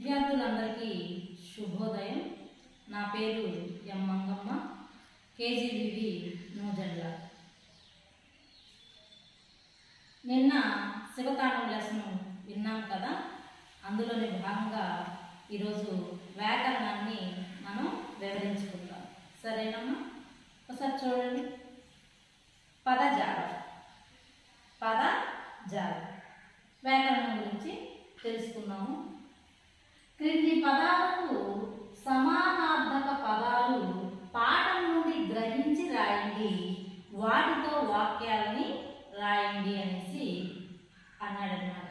విద్యార్థులందరికీ శుభోదయం నా పేరు ఎం మంగమ్మ కేజీబీవి నూజెండ్ల నిన్న శివతాండవ లెసన్ విన్నాం కదా అందులోని భాగంగా ఈరోజు వ్యాకరణాన్ని మనం వివరించుకుందాం సరేనమ్మా ఒకసారి చూడండి పదజాలం పదజాలం వ్యాకరణం గురించి తెలుసుకున్నాము క్రింది పదాలకు సమానార్థక పదాలు పాఠం నుండి గ్రహించి రాయండి వాటితో వాక్యాలని రాయండి అనేసి అన్నాడనమాట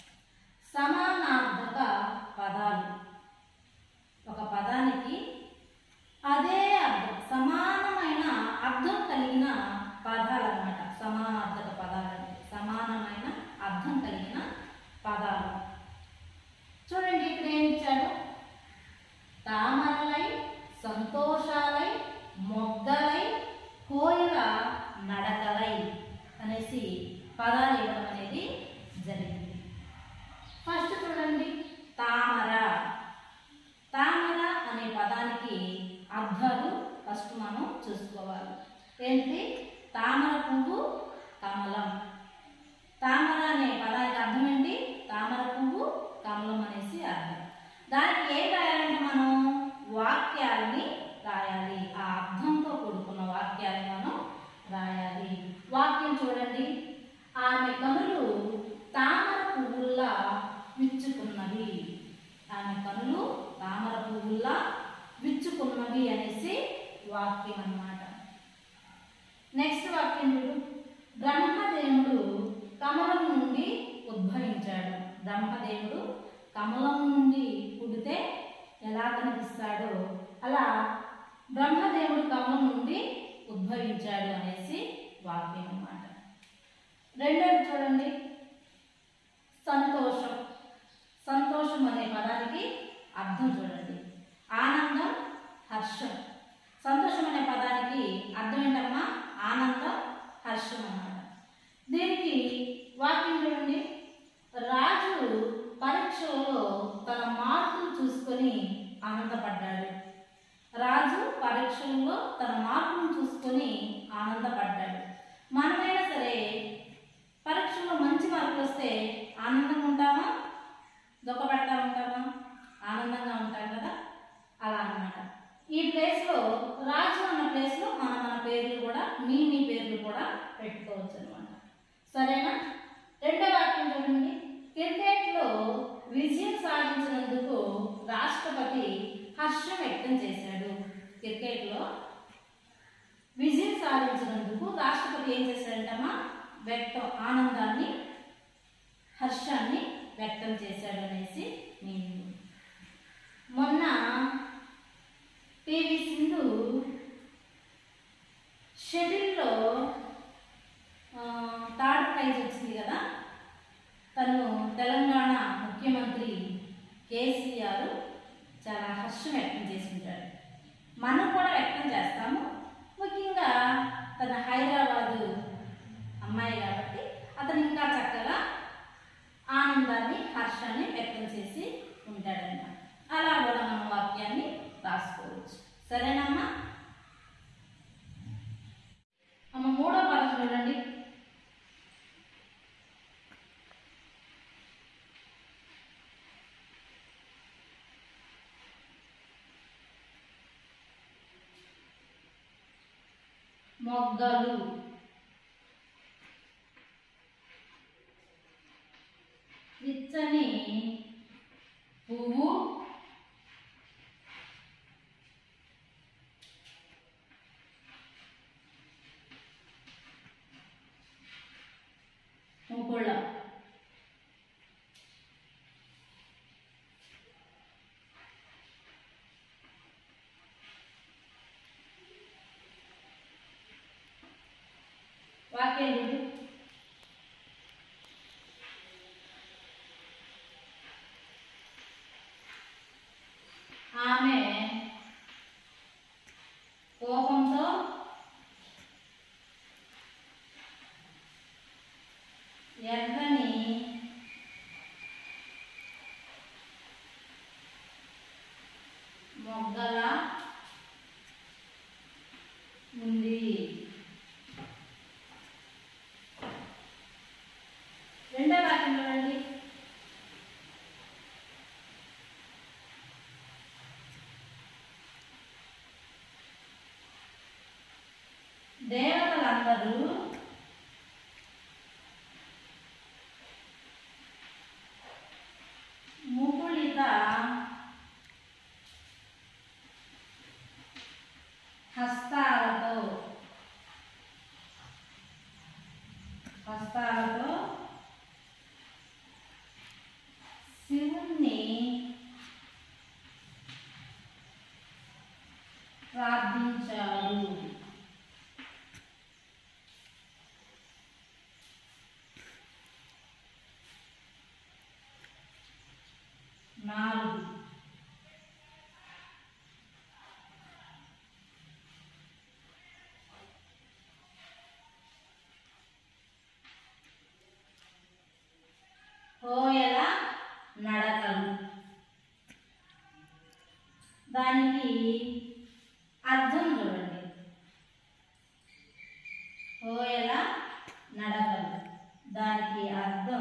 సమానార్థక పదాలు ఒక పదానికి అదే అర్థం సమానమైన అర్థం కలిగిన పదాలు అన్నమాట సమానార్థక పదాలు అంటే సమానమైన అర్థం కలిగిన పదాలు చూడండి ఇక్కడ ఏమి ఇచ్చాడు తామరలై సంతోషాలై మొగ్గలై కోయిల నడకలై అనేసి పదాలు ఇవ్వడం అనేది జరిగింది ఫస్ట్ చూడండి తామర తామర అనే పదానికి అర్థాలు ఫస్ట్ మనం చూసుకోవాలి ఏంటి తామర పువ్వు కమలం తామర అనే పదానికి అర్థం ఏంటి తామర పువ్వు కమలం అనేసి అర్థం దానికి ఏం రాయాలంటే మనం వాక్యాలని రాయాలి ఆ అర్థంతో కూడుకున్న వాక్యాలను మనం రాయాలి వాక్యం చూడండి ఆమె కనులు తామర పువ్వుల్లా విచ్చుకున్నవి ఆమె కనులు తామర పువ్వుల్లా విచ్చుకున్నవి అనేసి వాక్యం అన్నమాట నెక్స్ట్ వాక్యం చూడు బ్రహ్మదేవుడు కమలం నుండి ఉద్భవించాడు బ్రహ్మదేవుడు కమలం నుండి పుడితే ఎలా కనిపిస్తాడో అలా బ్రహ్మదేవుడు కమలం నుండి ఉద్భవించాడు అనేసి వాక్యం అన్నమాట రెండోది చూడండి సంతోషం సంతోషం అనే పదానికి అర్థం చూడండి ఆనందం హర్షం సంతోషం అనే పదానికి అర్థం ఏంటమ్మా ఆనందం హర్షం అన్నమాట దీనికి వాక్యం చూడండి రాజు పరీక్షలలో తన మార్కులు చూసుకొని ఆనందపడ్డాడు రాజు పరీక్షల్లో తన మార్కులను చూసుకొని ఆనందపడ్డాడు మనమైనా సరే పరీక్షల్లో మంచి మార్కులు వస్తే ఆనందంగా ఉంటామా దుఃఖపడతా ఉంటామా ఆనందంగా ఉంటాం కదా అలా అన్నమాట ఈ ప్లేస్లో రాజు అన్న ప్లేస్లో మన మన పేర్లు కూడా మీ మీ పేర్లు కూడా పెట్టుకోవచ్చు అనమాట సరేనా రెండో వాక్యం చూడండి క్రికెట్లో విజయం సాధించినందుకు రాష్ట్రపతి హర్షం వ్యక్తం చేశాడు క్రికెట్లో విజయం సాధించినందుకు రాష్ట్రపతి ఏం చేశాడంటమ్మా వ్యక్తం ఆనందాన్ని హర్షాన్ని వ్యక్తం చేశాడు అనేసి నేను మొన్న పివి సింధు షటిల్లో ఆ, థర్డ్ ప్రైజ్ వచ్చింది కదా తను తెలంగాణ ముఖ్యమంత్రి కేసీఆర్ చాలా హర్షం వ్యక్తం చేసి ఉంటాడు మనం కూడా వ్యక్తం చేస్తాము ముఖ్యంగా తన హైదరాబాదు అమ్మాయి కాబట్టి అతను ఇంకా చక్కగా ఆనందాన్ని హర్షాన్ని వ్యక్తం చేసి ఉంటాడన్నమాట అలా కూడా మనం వాక్యాన్ని రాసుకోవచ్చు సరేనమ్మా అమ్మ మూడో పదం చూడండి మొగ్గలు విచ్చని పువ్వు ముకుళ వాక్యం చూడు ఆమె కోపంతో ఎర్రని మొగ్గల ఉంది రెండో వాక్యం చూడండి దేవతలందరూ ముకుళిత హస్తాలతో హస్తాలతో శివుణ్ణి ప్రార్థించారు నాలుగు కోయల నడకలు దానికి అర్థం చూడండి కోయల నడకలు దానికి అర్థం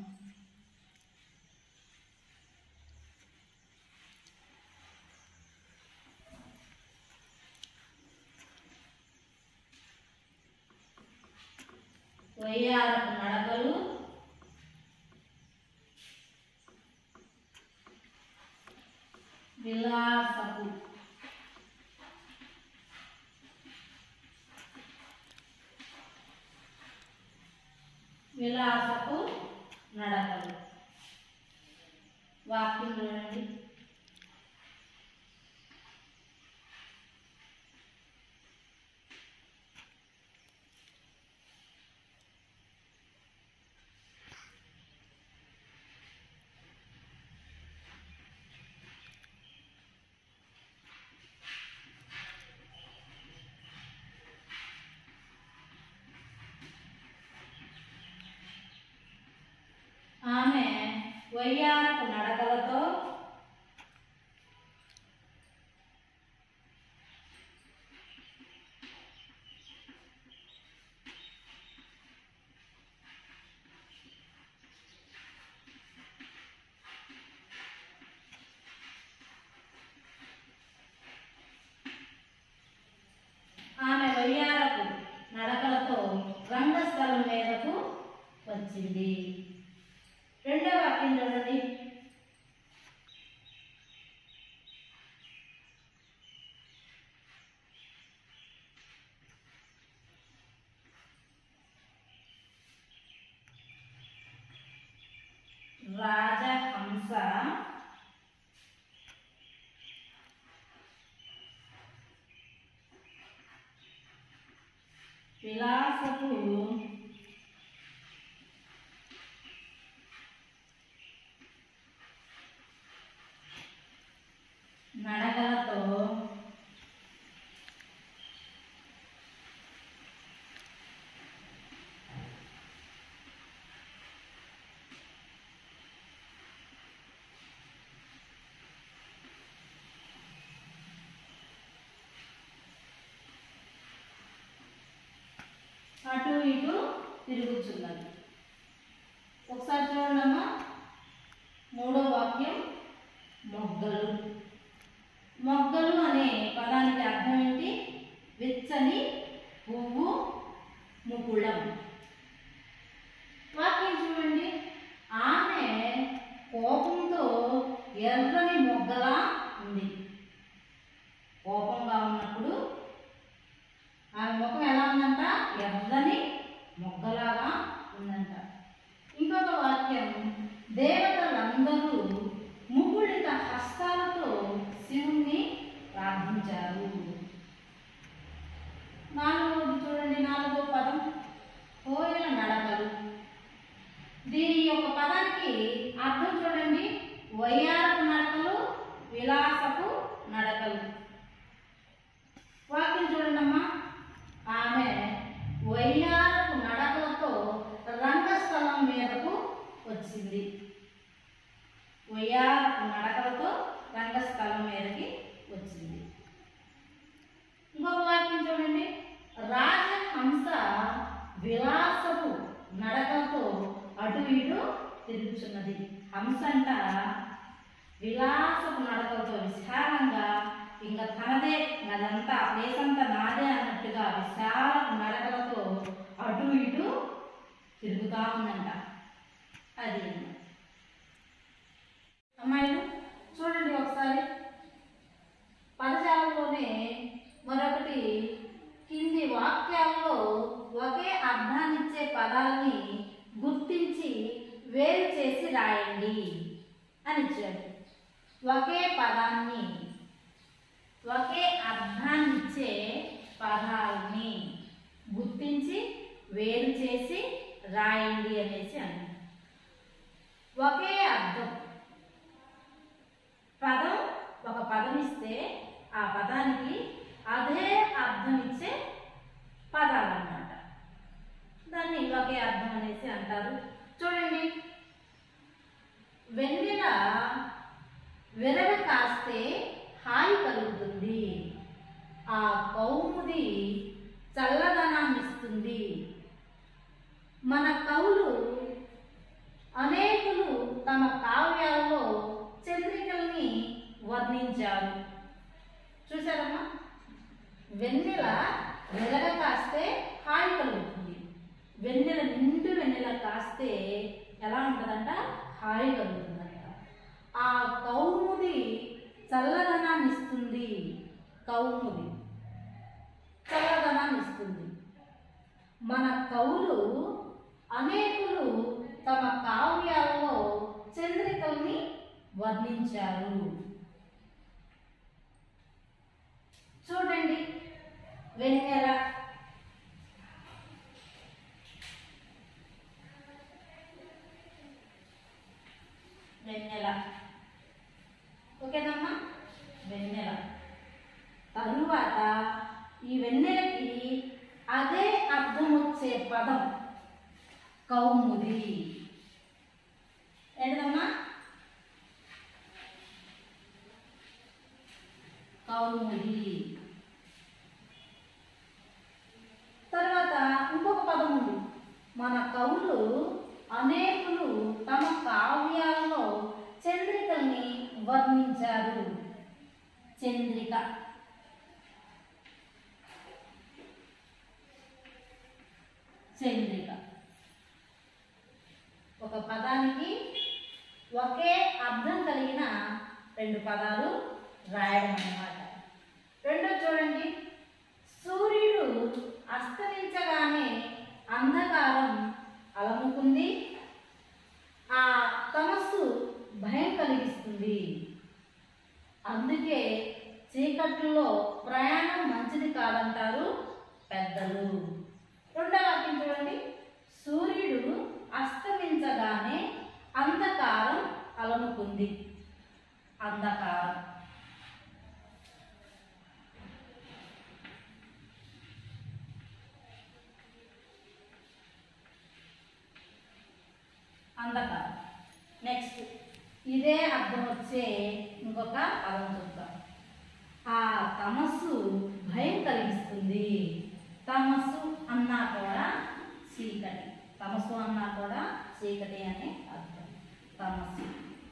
వయ్యారపు నడకలు విలాసపు విలాసపు నడకలు వాక్యం చూడండి ఆమె వయ్యారపు నడకలతో ఆమె వయ్యారపు నడకలతో రంగస్థలం మీదకు వచ్చింది రెండో వాక్యం చూడండి రాజహంస విలాసపు నడకలతో అటు ఇటు తిరుగుతున్నది ఒకసారి చూడండమ్మా మూడో వాక్యం మొగ్గలు మొగ్గలు అనే పదానికి అర్థం ఏంటి వెచ్చని పువ్వు ముకుళం వాక్యం చూడండి ఆమె కోపంతో ఎర్రని మొగ్గలా ఉంది కోపంగా ఉన్నప్పుడు ఆమె ముఖం ఎలా ఉందంట ఎర్రని మొగ్గలాగా ఉందంట ఇంకొక వాక్యం దేవతలందరూ ముకుళిత హస్తాలతో శివుణ్ణి ప్రార్థించారు నాలుగోది చూడండి నాలుగో పదం కోయల నడకలు దీని యొక్క పదానికి అర్థం చూడండి వయ్యారపు నడకలు విలాసపు నడకలు వాక్యం చూడండమ్మా ఆమె వయ్యారపు నడకలతో రంగస్థలం మీదకు వచ్చింది వయ్యారపు నడకలతో రంగస్థలం మీదకి ఇంకా తనదే అదంతా ఆ ప్లేస్ అంతా నాదే అన్నట్టుగా విశాల నడకలతో అటు ఇటు తిరుగుతా ఉందంట అది అమ్మాయిలు చూడండి ఒకసారి పదజాలంలోనే మరొకటి కింది వాక్యాల్లో ఒకే అర్థాన్నిచ్చే పదాలని గుర్తించి వేరు చేసి రాయండి అని ఇచ్చాడు ఒకే పదాన్ని ఒకే అర్థాన్నిచ్చే పదాలని గుర్తించి వేరు చేసి రాయండి అనేసి అన్నాడు ఒకే అర్థం పదం ఒక పదం ఇస్తే ఆ పదానికి అదే అర్థం ఇచ్చే పదాలు అన్నమాట దాన్ని ఒకే అర్థం అనేసి అంటారు చూడండి వెన్నెల వెనక కాస్తే హాయి కలుగుతుంది ఆ కౌముది చల్లదనాన్ని ఇస్తుంది మన కవులు అనేకులు తమ కావ్యాల్లో చంద్రికల్ని వర్ణించారు చూసారమ్మా వెన్నెల వెలగ కాస్తే హాయి కలుగుతుంది వెన్నెల నిండు వెన్నెల కాస్తే ఎలా ఉంటుందంట హాయి కలుగుతుందంట ఆ కౌముది చల్లదనాన్ని ఇస్తుంది కౌముది చల్లదనాన్ని ఇస్తుంది మన కవులు అనేకులు తమ కావ్యాల్లో చంద్రికల్ని వర్ణించారు చూడండి వెన్నెల వెన్నెల ఓకేనమ్మా వెన్నెల తరువాత ఈ వెన్నెలకి అదే అర్థం వచ్చే పదం కౌముది ఏంటమ్మా కౌముది తర్వాత ఇంకొక పదం ఉంది మన కవులు అనేకులు తమ కావ్యాల్లో చంద్రికల్ని వర్ణించారు చంద్రిక చంద్రిక ఒక పదానికి ఒకే అర్థం కలిగిన రెండు పదాలు రాయడం అన్నమాట రెండో చూడండి సూర్యుడు అస్తమించగానే అంధకారం అలముకుంది ఆ తమస్సు భయం కలిగిస్తుంది అందుకే చీకట్లో ప్రయాణం మంచిది కాదంటారు పెద్దలు రెండో వాక్యం చూడండి సూర్యుడు అస్తమించగానే అంధకారం అలముకుంది అంధకారం అంధకారం నెక్స్ట్ ఇదే అర్థం వచ్చే ఇంకొక పదం చూద్దాం ఆ తమస్సు భయం కలిగిస్తుంది తమస్సు అన్నా కూడా చీకటి తమస్సు అన్నా కూడా చీకటి అనే అర్థం తమస్సు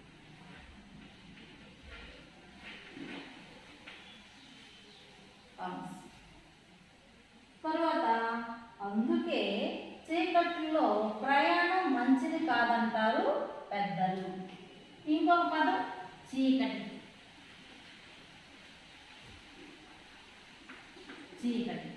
తమస్సు తర్వాత అందుకే చీకట్లో ప్రయాణం మంచిది కాదంటారు పెద్దలు ఇంకొక పదం చీకటి చీకటి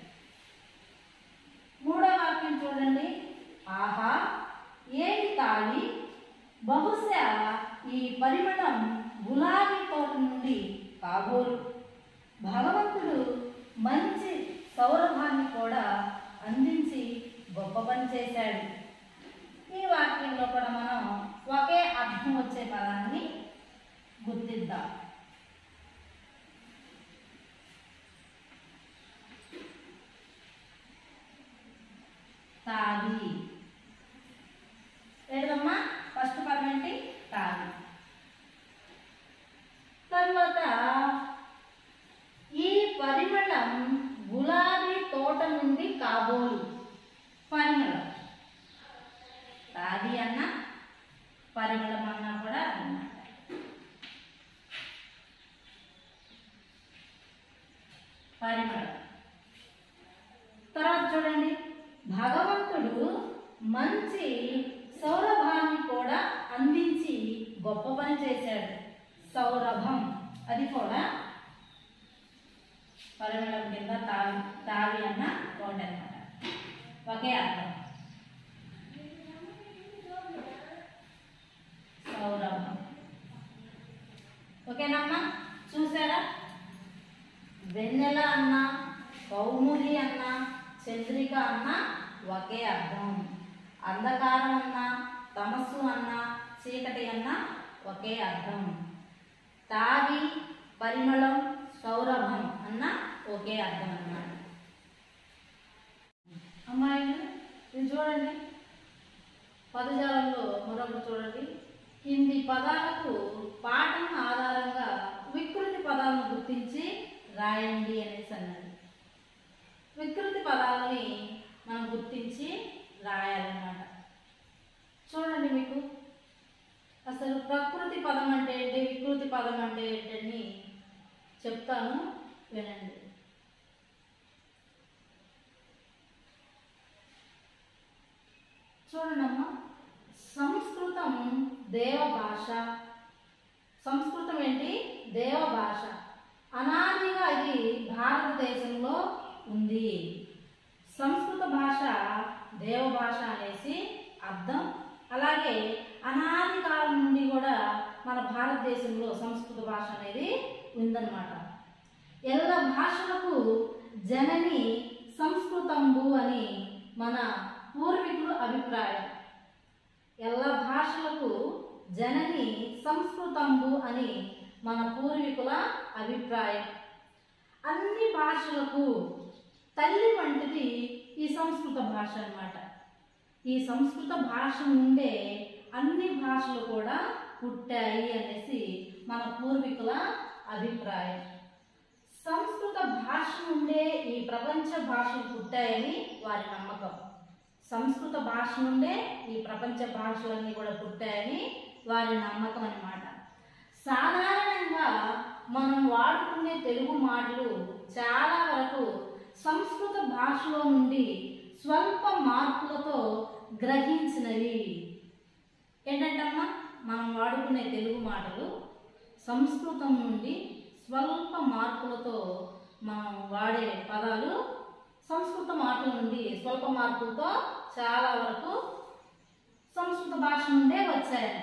మూడో వాక్యం చూడండి ఆహా ఏమి తావి బహుశా ఈ పరిమళం గులాబీ తోట నుండి కాబోలు భగవంతుడు మంచి సౌరభాన్ని కూడా అందించి గొప్ప పని చేశాడు ఈ వాక్యంలో కూడా మనం ఒకే అర్థం వచ్చే పదాన్ని గుర్తిద్దాం తాగి లేదమ్మా ఫస్ట్ పదం ఏంటి తాగి తర్వాత ఈ పరిమళం గులాబీ తోట నుండి కాబోలు పరిమళం తాగి అన్న పరిమళం అన్నా కూడా అన్నమాట పరిమళం తర్వాత చూడండి భగవంతుడు మంచి సౌరభాన్ని కూడా అందించి గొప్ప పని చేశాడు సౌరభం అది కూడా పరిమళం కింద తావి తావి అన్న ఒకటి అనమాట ఒకే అర్థం సౌరభం ఓకేనమ్మా చూసారా వెన్నెల అన్న కౌముది అన్న చంద్రిక అన్న ఒకే అర్థం అంధకారం అన్న తమస్సు అన్న చీకటి అన్న ఒకే అర్థం తావి పరిమళం సౌరభం అన్న ఒకే అర్థం అన్నమాట అమ్మాయిలు ఇది చూడండి పదజాలంలో మరొకటి చూడండి కింది పదాలకు పాఠం ఆధారంగా వికృతి పదాలను గుర్తించి రాయండి అనేసి అన్నది వికృతి పదాలని మనం గుర్తించి రాయాలన్నమాట చూడండి మీకు అసలు ప్రకృతి పదం అంటే ఏంటి వికృతి పదం అంటే ఏంటని చెప్తాను వినండి చూడండమ్మా సంస్కృతం దేవ భాష సంస్కృతం ఏంటి దేవ భాష అనాదిగా ఇది భారతదేశంలో ఉంది సంస్కృత భాష దేవ భాష అనేసి అర్థం అలాగే అనాది కాలం నుండి కూడా మన భారతదేశంలో సంస్కృత భాష అనేది ఉందన్నమాట ఎల్ల భాషలకు జనని సంస్కృతంబు అని మన పూర్వీకుల అభిప్రాయం ఎల్ల భాషలకు జనని సంస్కృతంబు అని మన పూర్వీకుల అభిప్రాయం అన్ని భాషలకు తల్లి వంటిది ఈ సంస్కృత భాష అన్నమాట ఈ సంస్కృత భాష నుండే అన్ని భాషలు కూడా పుట్టాయి అనేసి మన పూర్వీకుల అభిప్రాయం సంస్కృత భాష నుండే ఈ ప్రపంచ భాషలు పుట్టాయని వారి నమ్మకం సంస్కృత భాష నుండే ఈ ప్రపంచ భాషలన్నీ కూడా పుట్టాయని వారి నమ్మకం అన్నమాట సాధారణంగా మనం వాడుకునే తెలుగు మాటలు చాలా వరకు సంస్కృత భాషలో నుండి స్వల్ప మార్పులతో గ్రహించినవి ఏంటంటమ్మా మనం వాడుకునే తెలుగు మాటలు సంస్కృతం నుండి స్వల్ప మార్పులతో మనం వాడే పదాలు సంస్కృత మాటల నుండి స్వల్ప మార్పులతో చాలా వరకు సంస్కృత భాష నుండే వచ్చాయంట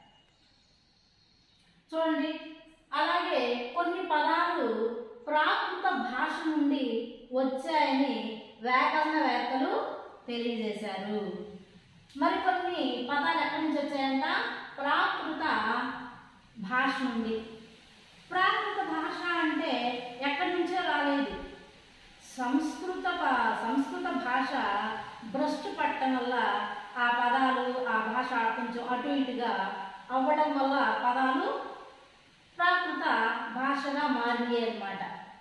చూడండి అలాగే కొన్ని పదాలు ప్రాకృత భాష నుండి వచ్చాయని వ్యాకరణవేత్తలు తెలియజేశారు మరికొన్ని పదాలు ఎక్కడి నుంచి వచ్చాయంట ప్రాకృత భాష నుండి ప్రాకృత భాష అంటే ఎక్కడి నుంచో రాలేదు సంస్కృత ప- సంస్కృత భాష భ్రష్టు పట్టడం వల్ల ఆ పదాలు ఆ భాష కొంచెం అటు ఇటుగా అవ్వడం వల్ల పదాలు ప్రాకృత భాషగా మారినాయి అన్నమాట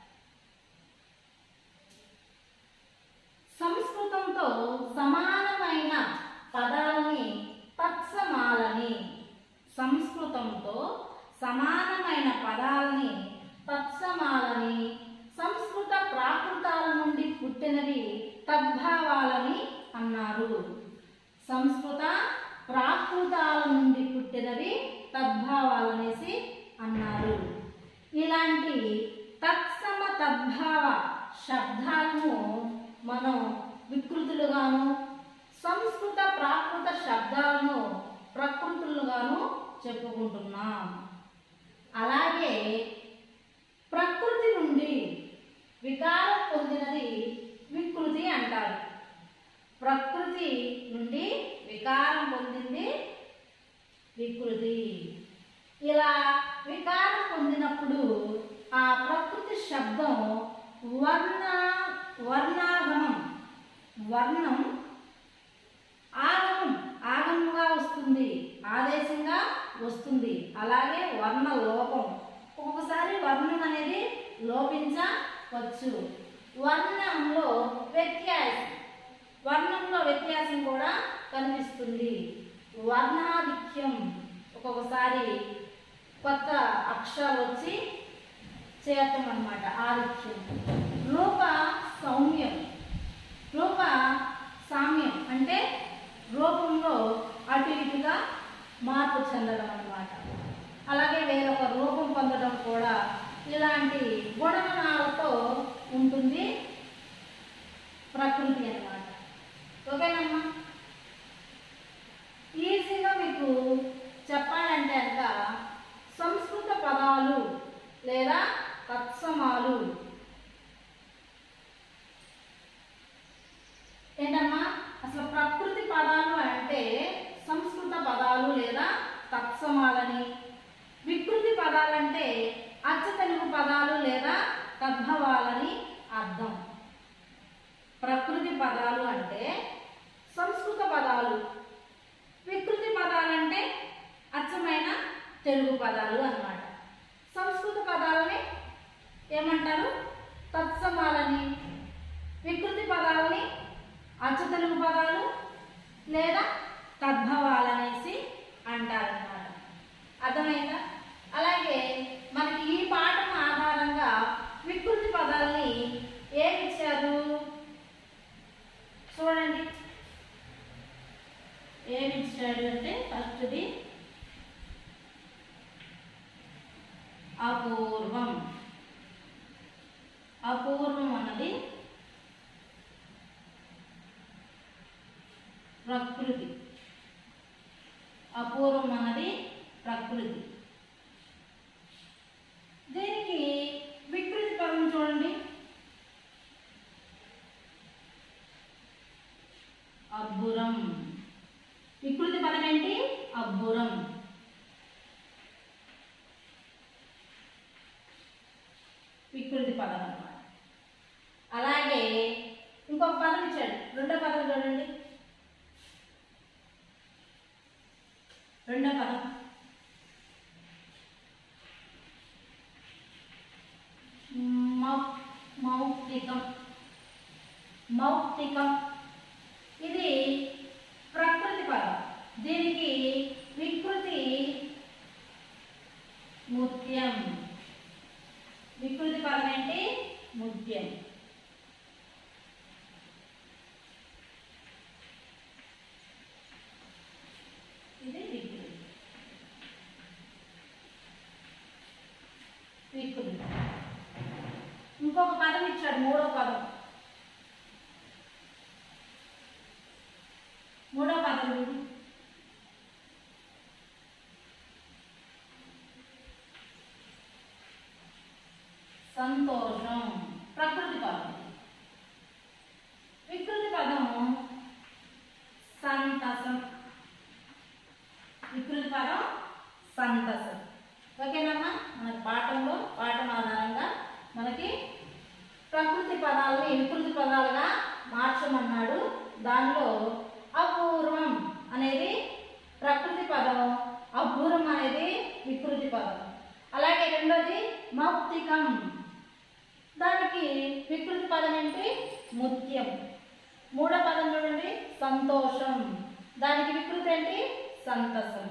సంస్కృతంతో సమానమైన పదాలని తత్సమాలని సంస్కృతంతో సమానమైన పదాలని తత్సమాలని సంస్కృత ప్రాకృతాల నుండి పుట్టినవి తద్భావాలని అన్నారు సంస్కృత ప్రాకృతాల నుండి పుట్టినవి తద్భావాలనేసి అన్నారు ఇలాంటి తత్సమ తద్భావ శబ్దాలను మనం వికృతులుగాను సంస్కృత ప్రాకృత శబ్దాలను ప్రకృతులుగాను చెప్పుకుంటున్నాం అలాగే ప్రకృతి నుండి వికారం పొందినది వికృతి అంటారు ప్రకృతి నుండి వికారం పొందింది వికృతి ఇలా వికారం పొందినప్పుడు ఆ ప్రకృతి శబ్దం వర్ణ వర్ణాగమం వర్ణం ఆగమం ఆగమంగా వస్తుంది ఆదేశంగా వస్తుంది అలాగే వర్ణ లోపం ఒక్కొక్కసారి వర్ణం అనేది లోపించవచ్చు వర్ణంలో వ్యత్యాసం వర్ణంలో వ్యత్యాసం కూడా కనిపిస్తుంది వర్ణాధిక్యం ఒక్కొక్కసారి కొత్త అక్షరాలు వచ్చి చేతం అన్నమాట ఆదిత్యం రూప సౌమ్యం రూప సామ్యం అంటే రూపంలో అటు ఇటుగా మార్పు చెందడం అన్నమాట అలాగే వేరొక రూపం పొందడం కూడా ఇలాంటి గుణగణాలతో ఉంటుంది ప్రకృతి అన్నమాట ఓకేనమ్మా ఈజీగా మీకు చెప్పాలంటే అంట సంస్కృత పదాలు లేదా తత్సమాలు ఏంటమ్మా అసలు ప్రకృతి పదాలు అంటే సంస్కృత పదాలు లేదా తత్సమాలని వికృతి పదాలంటే అచ్చ తెలుగు పదాలు లేదా తద్భవాలని అర్థం ప్రకృతి పదాలు అంటే సంస్కృత పదాలు వికృతి పదాలంటే అచ్చమైన తెలుగు పదాలు అన్నమాట సంస్కృత పదాలని ఏమంటారు తత్సమాలని వికృతి పదాలని అచ్చ తెలుగు పదాలు లేదా తద్భవాలనేసి అంటారన్నమాట అర్థమైందా అలాగే మనకి ఈ పాఠం ఆధారంగా వికృతి పదాలని ఏమి ఇచ్చారు చూడండి ఏమి ఇచ్చాడు అంటే ఫస్ట్ది అపూర్వం అపూర్వం అన్నది ప్రకృతి అపూర్వం అన్నది ప్రకృతి దీనికి వికృతి పదం చూడండి అబ్బురం వికృతి పదం ఏంటి అబ్బురం వికృతి పదం అన్నమాట అలాగే ఇంకొక పదం ఇచ్చాడు రెండో పదం చూడండి రెండో పదం మౌ- మౌక్తికం మౌక్తికం ఇది ప్రకృతి పదం దీనికి వికృతి ముత్యం వికృతి పదం ఏంటి ముత్యం ఇది వికృతి వికృతి ఇంకొక పదం ఇచ్చాడు మూడో పదం మూడో పదం చూడు. సంతోషం ప్రకృతి పదం వికృతి పదం సంతసం వికృతి పదం సంతసం ఓకేనమ్మా మన పాఠంలో పాఠం ఆధారంగా మనకి ప్రకృతి పదాలని వికృతి పదాలుగా మార్చమన్నాడు దానిలో అపూర్వం అనేది ప్రకృతి పదం అపూర్వం అనేది వికృతి పదం అలాగే రెండోది మౌక్తికం దానికి వికృతి పదం ఏంటి ముత్యం మూడో పదం చూడండి సంతోషం దానికి వికృతి ఏంటి సంతసం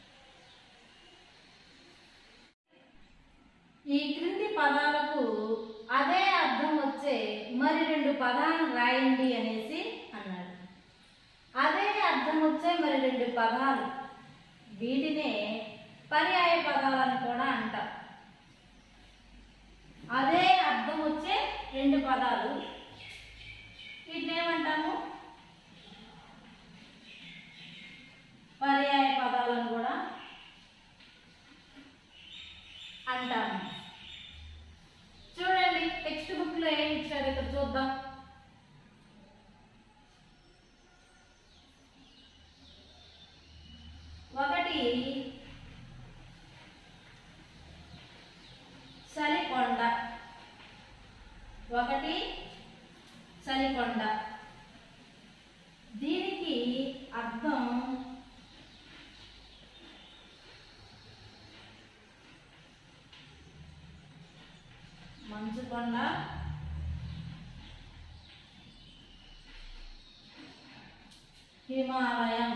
ఈ క్రింది పదాలకు అదే అర్థం వచ్చే మరి రెండు పదాలను రాయండి అనేసి అన్నాడు అదే అర్థం వచ్చే మరి రెండు పదాలు వీటినే పర్యాయ పదాలని కూడా అంటారు అదే అర్థం వచ్చే రెండు పదాలు వీటిని ఏమంటాము పర్యాయ పదాలను కూడా అంటాము చూడండి టెక్స్ట్ బుక్ లో ఏమి ఇచ్చారు ఇక్కడ చూద్దాం ఒకటి చలికొండ ఒకటి చలికొండ దీనికి అర్థం మంచుకొండ హిమాలయం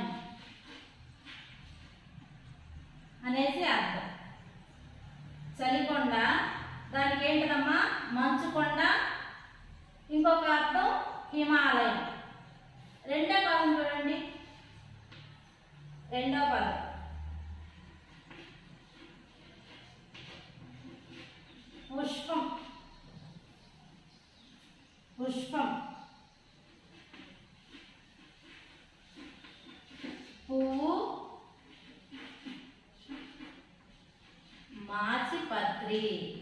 అనేసి అర్థం చలికొండ దానికి ఏంటిదమ్మా మంచు కొండ ఇంకొక అర్థం హిమాలయం రెండో పదం చూడండి రెండో పదం పుష్పం పుష్పం పువ్వు మాచిపత్రి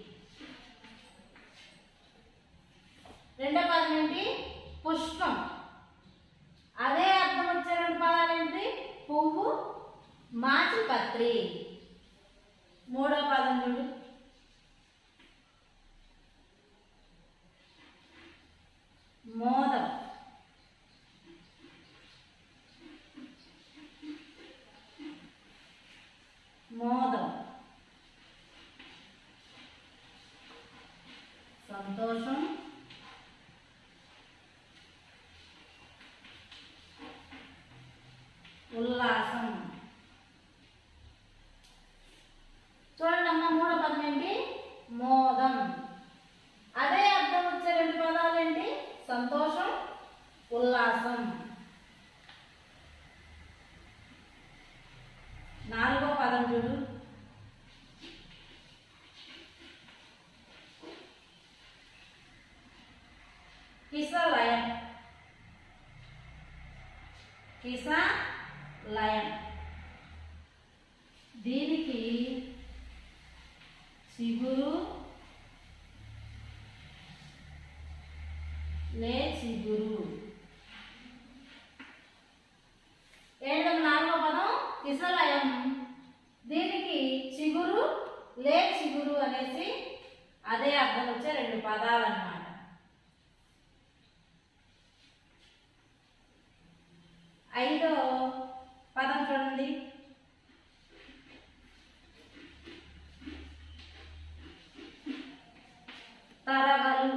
రెండో పదం ఏంటి పుష్పం అదే అర్థం వచ్చే రెండు పదాలు ఏంటి పువ్వు మాచిపత్రి మూడో పదం చూడు మోదం మోదం సంతోషం ఉల్లాసం చూడండి అమ్మ మూడో పదం ఏంటి మోదం అదే అర్థం వచ్చే రెండు పదాలు ఏంటి సంతోషం ఉల్లాసం నాలుగో పదం చూడు కిసలయం కిస లయం దీనికి చిగురు లే చిగురు ఏడు నాలుగో పదం కిసలయం దీనికి చిగురు లే చిగురు అనేసి అదే అర్థం వచ్చే రెండు పదాలు అన్నమాట ఐదో పదం చూడండి తరగలు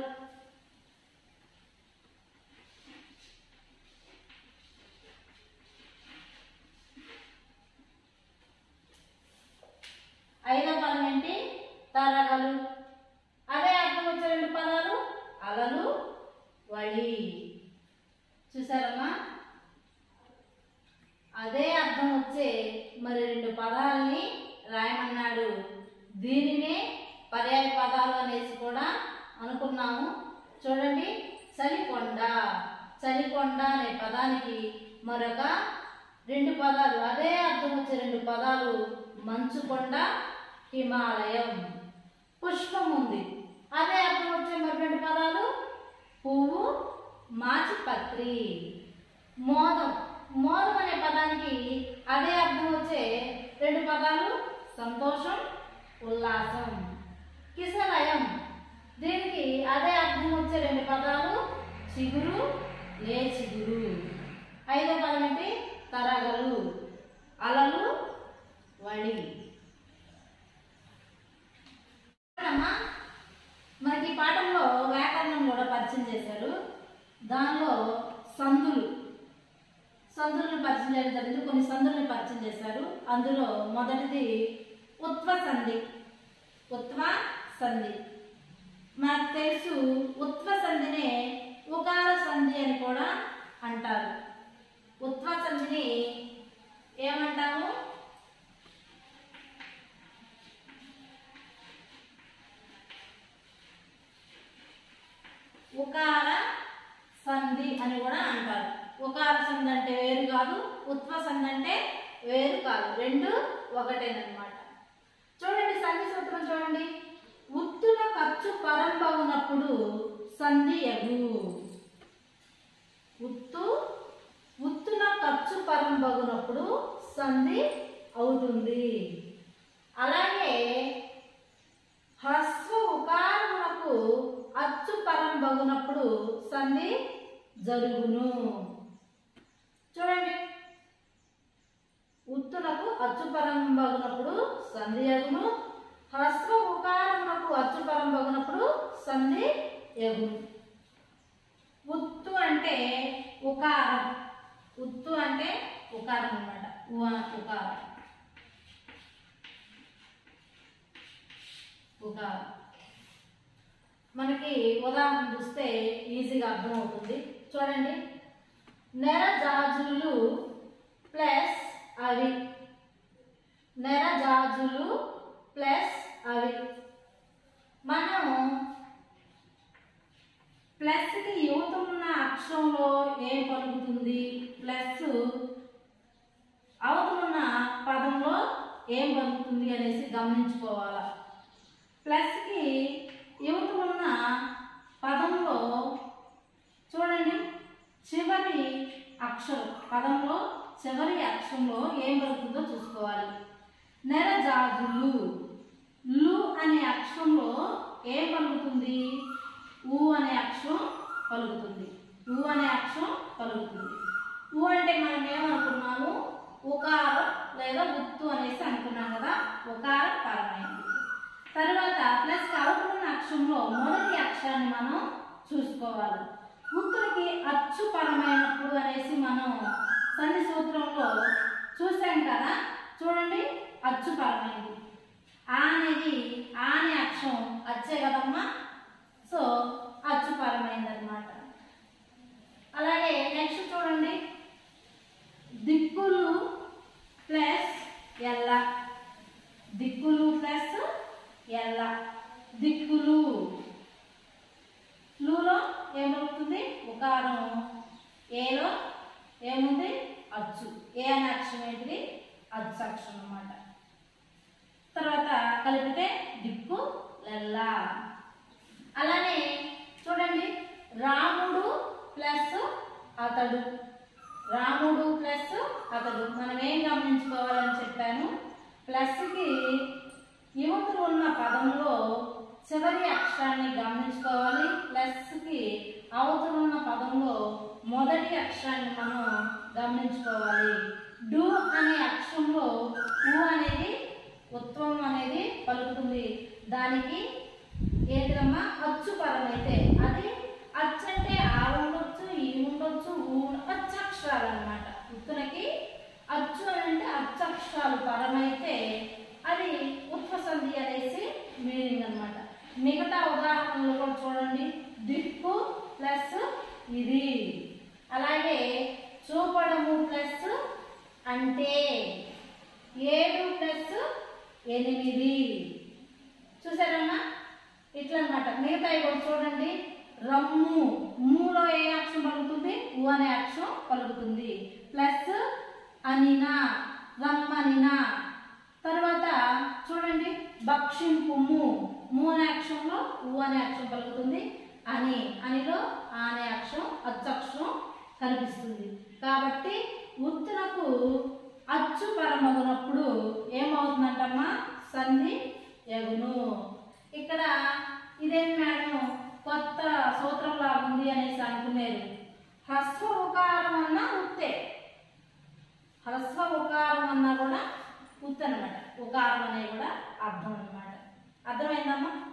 ఐదో పదం ఏంటి తరగలు అదే అర్థం వచ్చే రెండు పదాలు అలలు వడి చూసారమ్మా అదే అర్థం వచ్చే మరి రెండు పదాలని రాయమన్నాడు దీనినే పర్యాయ పదాలు అనేసి కూడా అనుకున్నాము చూడండి చలికొండ చలికొండ అనే పదానికి మరొక రెండు పదాలు అదే అర్థం వచ్చే రెండు పదాలు మంచుకొండ హిమాలయం పుష్పం ఉంది అదే అర్థం వచ్చే మరి రెండు పదాలు పువ్వు మాచిపత్రి మోదం మోదం అనే పదానికి అదే అర్థం వచ్చే రెండు పదాలు సంతోషం ఉల్లాసం కిసలయం దీనికి అదే అర్థం వచ్చే రెండు పదాలు చిగురు లే చిగురు ఐదో పదం ఏంటి తరగలు అలలు వడి అమ్మా మనకి ఈ పాఠంలో వ్యాకరణం కూడా పరిచయం చేశారు దానిలో సందులు సందులను పరిచయం చేయడం జరిగింది కొన్ని సందులను పరిచయం చేశారు అందులో మొదటిది ఉత్వ సంధి ఉత్వ సంధి మనకు తెలుసు ఉత్వ సంధినే ఉకార సంధి అని కూడా అంటారు ఉత్వ సంధిని ఏమంటాము ఉకార సంధి అని కూడా అంటారు ఉకార సంధి అంటే వేరు కాదు ఉత్వ సంధి అంటే వేరు కాదు రెండు ఒకటేనమాట చూడండి సంధి సూత్రం చూడండి ఉత్తుల ఖర్చు పరంబవునప్పుడు సంధి ఎగు ఉత్తు ఉత్తుల ఖర్చు పరంబగునప్పుడు సంధి అవుతుంది అలాగే హ్రస్వ ఉకారమునకు అచ్చు పరం బగునప్పుడు సంధి జరుగును చూడండి ఉత్తులకు అచ్చు పరం బగునప్పుడు సంధి ఎగును హ్రస్వ ఉకారమునకు అచ్చు పరం బగునప్పుడు సంధి ఎగును ఉత్తు అంటే ఉకారం ఉత్తు అంటే ఉకారం అన్నమాట ఉ- ఉకారం ఉకారం మనకి ఉదాహరణ చూస్తే ఈజీగా అర్థమవుతుంది చూడండి నెర జాజులు ప్లస్ అవి నెర జాజులు ప్లస్ అవి మనం ప్లస్కి యువతమున్న అక్షరంలో ఏం పలుకుతుంది ప్లస్ అవతలున్న పదంలో ఏం పలుకుతుంది అనేసి గమనించుకోవాలి ప్లస్కి యువతలున్న పదంలో చూడండి చివరి అక్షరం పదంలో చివరి అక్షరంలో ఏం పలుకుతుందో చూసుకోవాలి నెరజాజులు లు అనే అక్షరంలో ఏం పలుకుతుంది ఊ అనే అక్షరం పలుకుతుంది ఊ అనే అక్షరం పలుకుతుంది ఊ అంటే మనం ఏమనుకున్నాము ఉకారం లేదా ఉత్తు అనేసి అనుకున్నాం కదా ఉకారం పరమైంది తర్వాత ప్లస్ అవతలున్న అక్షరంలో మొదటి అక్షరాన్ని మనం చూసుకోవాలి ఉత్తులకి అచ్చు పరమైనప్పుడు అనేసి మనం సన్ని సూత్రంలో చూసాం కదా చూడండి అచ్చు పరమైంది ఆ అనేది ఆ అనే అక్షరం అచ్చే కదమ్మా సో అచ్చు పరమైంది అనమాట అలాగే నెక్స్ట్ చూడండి దిక్కులు ప్లస్ ఎల్ల దిక్కులు ప్లస్ ఎల్ల దిక్కులు లూలో ఏమవుతుంది ఉకారం ఏలో ఏముంది అచ్చు ఏ అనే అక్షరం ఏంటిది అచ్చు అక్షరం అన్నమాట తర్వాత కలిపితే దిక్కు లెల్లా అలానే చూడండి రాముడు ప్లస్ అతడు రాముడు ప్లస్ అతడు మనం ఏం గమనించుకోవాలని చెప్పాను ప్లస్కి యువకులు ఉన్న పదంలో చివరి అక్షరాన్ని గమనించుకోవాలి ప్లస్కి అవతల ఉన్న పదంలో మొదటి అక్షరాన్ని మనం గమనించుకోవాలి డు అనే అక్షరంలో ఊ అనేది ఉత్వం అనేది పలుకుతుంది దానికి ఏంటమ్మా అచ్చు పరం అయితే అది అచ్చు అంటే ఆ ఉండొచ్చు ఈ ఉండొచ్చు ఊ ఉండ- అచ్చు అక్షరాలు అనమాట ఉత్తునకి అచ్చు అని అంటే అచ్చక్షరాలు పరమైతే అది ఉత్వసంధి అనేసి మీనింగ్ అన్నమాట మిగతా ఉదాహరణలు కూడా చూడండి దిక్కు ప్లస్ ఇది అలాగే చూపడము ప్లస్ అంటే ఏడు ప్లస్ ఎనిమిది చూసారమ్మా ఇట్లా అనమాట మిగతా కూడా చూడండి రమ్ము మూలో ఏ అక్షరం పలుకుతుంది ఊ అనే అక్షరం పలుకుతుంది ప్లస్ అనినా రమ్మనినా తర్వాత చూడండి భక్షింపుము మూ అనే అక్షరంలో ఊ అనే అక్షరం పలుకుతుంది అని అనిలో ఆ అనే అక్షరం అచ్చక్షరం కనిపిస్తుంది కాబట్టి ఉత్తునకు అచ్చు పరమగునప్పుడు ఏమవుతుందంటమ్మా సంధి ఎగును ఇక్కడ ఇదేం మేడం కొత్త సూత్రం లాగా ఉంది అనేసి అనుకునేది హ్రస్వ ఉకారం అన్నా ఉత్తే హ్రస్వ ఉకారం అన్నా కూడా ఉత్తు అనమాట ఉకారం అనేది కూడా అర్థం అనమాట అర్థమైందమ్మా